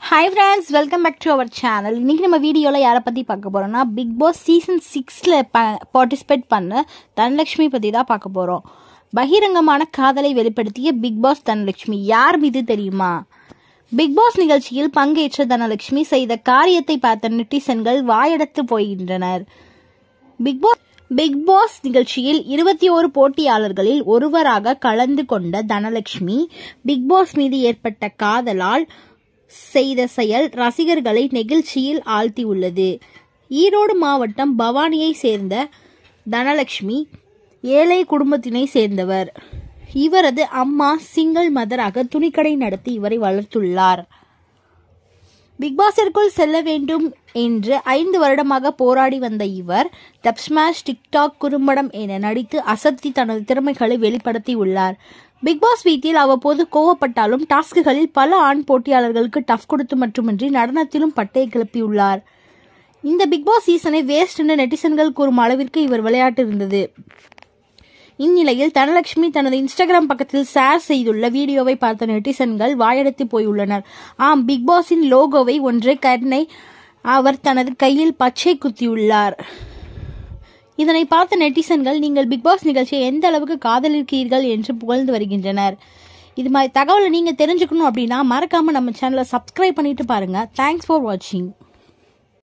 hi friends welcome back to our channel இன்னைக்கு நம்ம வீடியோவில் யாரை பற்றி பார்க்க போகிறோம்னா பிக் பாஸ் சீசன் சிக்ஸில் ப பார்ட்டிசிபேட் பண்ண தனலட்சுமி பற்றி தான் பார்க்க போகிறோம் பகிரங்கமான காதலை வெளிப்படுத்திய பிக் பாஸ் தனலட்சுமி யார் மீது தெரியுமா பிக் பாஸ் நிகழ்ச்சியில் பங்கேற்ற தனலட்சுமி செய்த காரியத்தை பார்த்த நெட்டிசன்கள் வாயடத்து போகின்றனர் பிக் பாஸ் பிக் பாஸ் நிகழ்ச்சியில் இருபத்தி ஓரு போட்டியாளர்களில் ஒருவராக கலந்து கொண்ட தனலட்சுமி பிக் பாஸ் மீது ஏற்பட்ட காதலால் செய்த செயல் ரசிகர்களை நெகிழ்ச்சியில் ஆழ்த்தியுள்ளது ஈரோடு மாவட்டம் பவானியை சேர்ந்த தனலட்சுமி ஏழை குடும்பத்தினை சேர்ந்தவர் இவரது அம்மா சிங்கிள் மதராக துணிக்கடை நடத்தி இவரை வளர்த்துள்ளார் பிக்பாஸிற்குள் செல்ல வேண்டும் என்று ஐந்து வருடமாக போராடி வந்த இவர் டப் ஸ்மாஷ் டிக்டாக் குறும்படம் என நடித்து அசத்தி தனது திறமைகளை வெளிப்படுத்தி உள்ளார் பிக்பாஸ் வீட்டில் அவ்வப்போது கோவப்பட்டாலும் டாஸ்குகளில் பல ஆண் போட்டியாளர்களுக்கு டஃப் கொடுத்து மட்டுமின்றி நடனத்திலும் பட்டை கிளப்பியுள்ளார் இந்த பிக்பாஸ் சீசனை வேஸ்ட் என்று நெட்டிசன்கள் கூறும் அளவிற்கு இவர் விளையாட்டு இருந்தது இந்நிலையில் தனலட்சுமி தனது இன்ஸ்டாகிராம் பக்கத்தில் ஷேர் செய்துள்ள வீடியோவை பார்த்த நெட்டிசன்கள் வாயெடுத்து போயுள்ளனர் ஆம் பிக் பாஸின் லோகோவை ஒன்றை கர்ணை அவர் தனது கையில் பச்சை குத்தியுள்ளார் இதனை பார்த்த நெட்டிசன்கள் நீங்கள் பிக் பாஸ் நிகழ்ச்சியை எந்த அளவுக்கு காதலிக்கிறீர்கள் என்று புகழ்ந்து வருகின்றனர் இது மாதிரி தகவலை நீங்கள் தெரிஞ்சுக்கணும் அப்படின்னா மறக்காமல் நம்ம சேனலை சப்ஸ்கிரைப் பண்ணிட்டு பாருங்கள் தேங்க்ஸ் ஃபார் வாட்சிங்